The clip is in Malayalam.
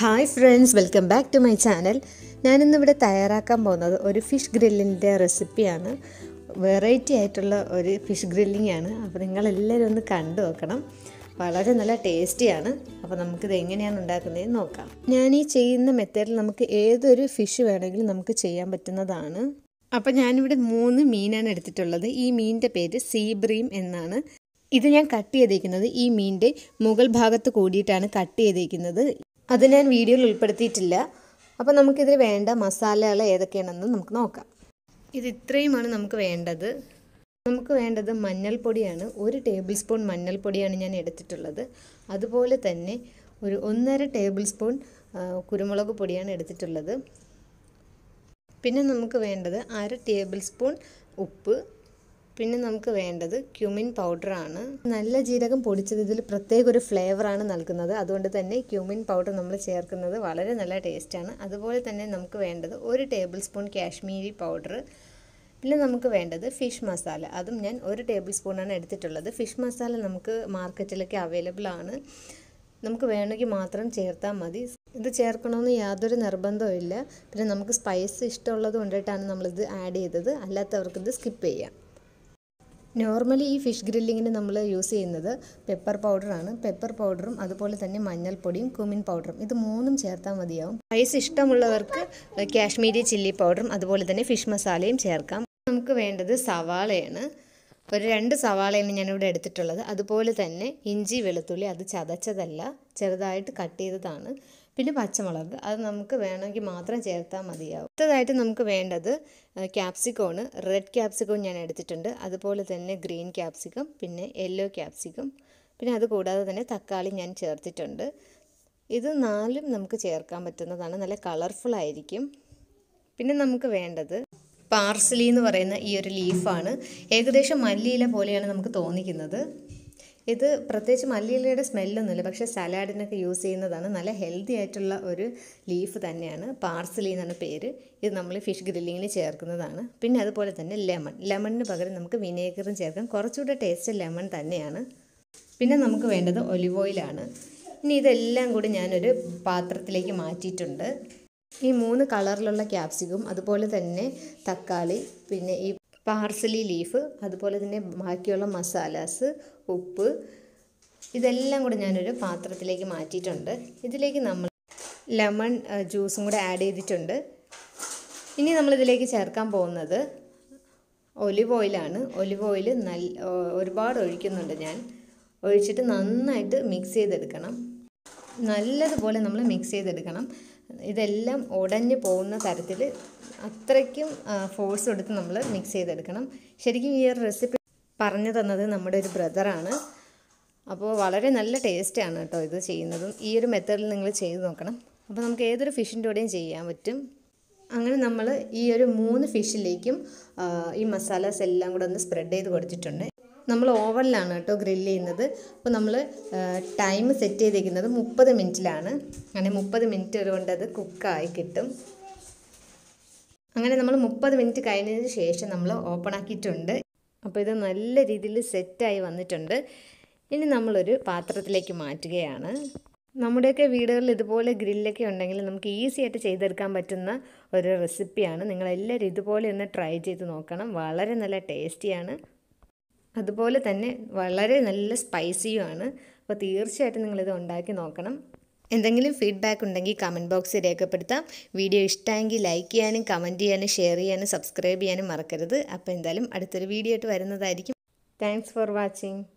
hi friends welcome back to my channel ഞാനിന്നിവിടെ തയ്യാറാക്കാൻ പോകുന്നത് ഒരു ഫിഷ് ഗ്രില്ലിൻ്റെ റെസിപ്പിയാണ് വെറൈറ്റി ആയിട്ടുള്ള ഒരു ഫിഷ് ഗ്രില്ലിംഗ് ആണ് അപ്പോൾ നിങ്ങളെല്ലാവരും ഒന്ന് കണ്ടു നോക്കണം വളരെ നല്ല ടേസ്റ്റിയാണ് അപ്പോൾ നമുക്കിത് എങ്ങനെയാണ് ഉണ്ടാക്കുന്നതെന്ന് നോക്കാം ഞാൻ ഈ ചെയ്യുന്ന മെത്തേഡിൽ നമുക്ക് ഏതൊരു ഫിഷ് വേണമെങ്കിലും നമുക്ക് ചെയ്യാൻ പറ്റുന്നതാണ് അപ്പോൾ ഞാനിവിടെ മൂന്ന് മീനാണ് എടുത്തിട്ടുള്ളത് ഈ മീനിൻ്റെ പേര് സീബ്രീം എന്നാണ് ഇത് ഞാൻ കട്ട് ചെയ്തേക്കുന്നത് ഈ മീനിൻ്റെ മുകൾ ഭാഗത്ത് കൂടിയിട്ടാണ് കട്ട് ചെയ്തേക്കുന്നത് അത് ഞാൻ വീഡിയോയിൽ ഉൾപ്പെടുത്തിയിട്ടില്ല അപ്പോൾ നമുക്കിതിൽ വേണ്ട മസാലകൾ ഏതൊക്കെയാണെന്ന് നമുക്ക് നോക്കാം ഇത് ഇത്രയുമാണ് നമുക്ക് വേണ്ടത് നമുക്ക് വേണ്ടത് മഞ്ഞൾപ്പൊടിയാണ് ഒരു ടേബിൾ സ്പൂൺ മഞ്ഞൾപ്പൊടിയാണ് ഞാൻ എടുത്തിട്ടുള്ളത് അതുപോലെ തന്നെ ഒരു ഒന്നര ടേബിൾ സ്പൂൺ കുരുമുളക് പൊടിയാണ് എടുത്തിട്ടുള്ളത് പിന്നെ നമുക്ക് വേണ്ടത് അര ടേബിൾ സ്പൂൺ ഉപ്പ് പിന്നെ നമുക്ക് വേണ്ടത് ക്യുമിൻ പൗഡറാണ് നല്ല ജീരകം പൊടിച്ചത് ഇതിൽ പ്രത്യേക ഒരു ഫ്ലേവറാണ് നൽകുന്നത് അതുകൊണ്ട് തന്നെ ക്യുമിൻ പൗഡർ നമ്മൾ ചേർക്കുന്നത് വളരെ നല്ല ടേസ്റ്റാണ് അതുപോലെ തന്നെ നമുക്ക് വേണ്ടത് ഒരു ടേബിൾ സ്പൂൺ കാശ്മീരി പൗഡർ പിന്നെ നമുക്ക് വേണ്ടത് ഫിഷ് മസാല അതും ഞാൻ ഒരു ടേബിൾ സ്പൂണാണ് എടുത്തിട്ടുള്ളത് ഫിഷ് മസാല നമുക്ക് മാർക്കറ്റിലൊക്കെ അവൈലബിൾ ആണ് നമുക്ക് വേണമെങ്കിൽ മാത്രം ചേർത്താൽ മതി ഇത് ചേർക്കണമെന്ന് യാതൊരു നിർബന്ധവും ഇല്ല പിന്നെ നമുക്ക് സ്പൈസ് ഇഷ്ടമുള്ളത് കൊണ്ടിട്ടാണ് നമ്മളിത് ആഡ് ചെയ്തത് അല്ലാത്തവർക്ക് ഇത് സ്കിപ്പ് ചെയ്യാം നോർമലി ഈ ഫിഷ് ഗ്രില്ലിങ്ങിന് നമ്മൾ യൂസ് ചെയ്യുന്നത് പെപ്പർ പൗഡറാണ് പെപ്പർ പൗഡറും അതുപോലെ തന്നെ മഞ്ഞൾപ്പൊടിയും കുമിൻ പൗഡറും ഇത് മൂന്നും ചേർത്താൽ മതിയാവും സ്പൈസ് ഇഷ്ടമുള്ളവർക്ക് കാശ്മീരി ചില്ലി പൗഡറും അതുപോലെ തന്നെ ഫിഷ് മസാലയും ചേർക്കാം നമുക്ക് വേണ്ടത് സവാളയാണ് ഒരു രണ്ട് സവാളയാണ് ഞാനിവിടെ എടുത്തിട്ടുള്ളത് അതുപോലെ തന്നെ ഇഞ്ചി വെളുത്തുള്ളി അത് ചതച്ചതല്ല ചെറുതായിട്ട് കട്ട് ചെയ്തതാണ് പിന്നെ പച്ചമുളക് അത് നമുക്ക് വേണമെങ്കിൽ മാത്രം ചേർത്താൽ മതിയാവും അടുത്തതായിട്ട് നമുക്ക് വേണ്ടത് ക്യാപ്സിക്കോണ് റെഡ് ക്യാപ്സിക്കോൺ ഞാൻ എടുത്തിട്ടുണ്ട് അതുപോലെ തന്നെ ഗ്രീൻ ക്യാപ്സിക്കം പിന്നെ യെല്ലോ ക്യാപ്സിക്കം പിന്നെ അത് കൂടാതെ തന്നെ തക്കാളി ഞാൻ ചേർത്തിട്ടുണ്ട് ഇത് നാലും നമുക്ക് ചേർക്കാൻ പറ്റുന്നതാണ് നല്ല കളർഫുൾ ആയിരിക്കും പിന്നെ നമുക്ക് വേണ്ടത് പാർസലി എന്ന് പറയുന്ന ഈ ഒരു ലീഫാണ് ഏകദേശം മല്ലിയില പോലെയാണ് നമുക്ക് തോന്നിക്കുന്നത് ഇത് പ്രത്യേകിച്ച് മല്ലിയിലയുടെ സ്മെല്ലൊന്നുമില്ല പക്ഷേ സലാഡിനൊക്കെ യൂസ് ചെയ്യുന്നതാണ് നല്ല ഹെൽത്തി ആയിട്ടുള്ള ഒരു ലീഫ് തന്നെയാണ് പാർസലി എന്നാണ് പേര് ഇത് നമ്മൾ ഫിഷ് ഗ്രില്ലിങ്ങിന് ചേർക്കുന്നതാണ് പിന്നെ അതുപോലെ തന്നെ ലെമൺ ലെമണിന് പകരം നമുക്ക് വിനേഗറും ചേർക്കാം കുറച്ചുകൂടെ ടേസ്റ്റ് ലെമൺ തന്നെയാണ് പിന്നെ നമുക്ക് വേണ്ടത് ഒലിവ് ഓയിലാണ് ഇനി ഇതെല്ലാം കൂടി ഞാനൊരു പാത്രത്തിലേക്ക് മാറ്റിയിട്ടുണ്ട് ഈ മൂന്ന് കളറിലുള്ള ക്യാപ്സിക്കും അതുപോലെ തന്നെ തക്കാളി പിന്നെ ഈ പാർസലി ലീഫ് അതുപോലെ തന്നെ ബാക്കിയുള്ള മസാലാസ് ഉപ്പ് ഇതെല്ലാം കൂടെ ഞാനൊരു പാത്രത്തിലേക്ക് മാറ്റിയിട്ടുണ്ട് ഇതിലേക്ക് നമ്മൾ ലെമൺ ജ്യൂസും കൂടെ ആഡ് ചെയ്തിട്ടുണ്ട് ഇനി നമ്മളിതിലേക്ക് ചേർക്കാൻ പോകുന്നത് ഒലിവ് ഓയിലാണ് ഒലിവ് ഓയിൽ നല്ല ഒരുപാട് ഒഴിക്കുന്നുണ്ട് ഞാൻ ഒഴിച്ചിട്ട് നന്നായിട്ട് മിക്സ് ചെയ്തെടുക്കണം നല്ലതുപോലെ നമ്മൾ മിക്സ് ചെയ്തെടുക്കണം ഇതെല്ലാം ഉടഞ്ഞു പോകുന്ന തരത്തിൽ അത്രയ്ക്കും ഫോഴ്സ് കൊടുത്ത് നമ്മൾ മിക്സ് ചെയ്തെടുക്കണം ശരിക്കും ഈ ഒരു റെസിപ്പി പറഞ്ഞു തന്നത് നമ്മുടെ ഒരു ബ്രദറാണ് അപ്പോൾ വളരെ നല്ല ടേസ്റ്റാണ് കേട്ടോ ഇത് ചെയ്യുന്നതും ഈ ഒരു മെത്തേഡിൽ നിങ്ങൾ ചെയ്ത് നോക്കണം അപ്പോൾ നമുക്ക് ഏതൊരു ഫിഷിൻ്റെ കൂടെയും ചെയ്യാൻ പറ്റും അങ്ങനെ നമ്മൾ ഈ ഒരു മൂന്ന് ഫിഷിലേക്കും ഈ മസാലാസ് എല്ലാം കൂടെ ഒന്ന് സ്പ്രെഡ് ചെയ്ത് കൊടുത്തിട്ടുണ്ട് നമ്മൾ ഓവനിലാണ് കേട്ടോ ഗ്രില്ല് ചെയ്യുന്നത് അപ്പോൾ നമ്മൾ ടൈം സെറ്റ് ചെയ്തിരിക്കുന്നത് മുപ്പത് മിനിറ്റിലാണ് അങ്ങനെ മുപ്പത് മിനിറ്റ് കൊണ്ട് അത് കുക്കായി കിട്ടും അങ്ങനെ നമ്മൾ മുപ്പത് മിനിറ്റ് കഴിഞ്ഞതിന് ശേഷം നമ്മൾ ഓപ്പൺ ആക്കിയിട്ടുണ്ട് അപ്പോൾ ഇത് നല്ല രീതിയിൽ സെറ്റായി വന്നിട്ടുണ്ട് ഇനി നമ്മളൊരു പാത്രത്തിലേക്ക് മാറ്റുകയാണ് നമ്മുടെയൊക്കെ വീടുകളിൽ ഇതുപോലെ ഗ്രില്ലൊക്കെ ഉണ്ടെങ്കിൽ നമുക്ക് ഈസി ആയിട്ട് ചെയ്തെടുക്കാൻ പറ്റുന്ന ഒരു റെസിപ്പിയാണ് നിങ്ങളെല്ലാവരും ഇതുപോലെ ഒന്ന് ട്രൈ ചെയ്ത് നോക്കണം വളരെ നല്ല ടേസ്റ്റിയാണ് അതുപോലെ തന്നെ വളരെ നല്ല സ്പൈസിയുമാണ് അപ്പോൾ തീർച്ചയായിട്ടും നിങ്ങളിത് ഉണ്ടാക്കി നോക്കണം എന്തെങ്കിലും ഫീഡ്ബാക്ക് ഉണ്ടെങ്കിൽ കമൻറ്റ് ബോക്സിൽ രേഖപ്പെടുത്താം വീഡിയോ ഇഷ്ടമെങ്കിൽ ലൈക്ക് ചെയ്യാനും കമൻറ്റ് ചെയ്യാനും ഷെയർ ചെയ്യാനും സബ്സ്ക്രൈബ് ചെയ്യാനും മറക്കരുത് അപ്പോൾ എന്തായാലും അടുത്തൊരു വീഡിയോ ആയിട്ട് വരുന്നതായിരിക്കും താങ്ക്സ് ഫോർ വാച്ചിങ്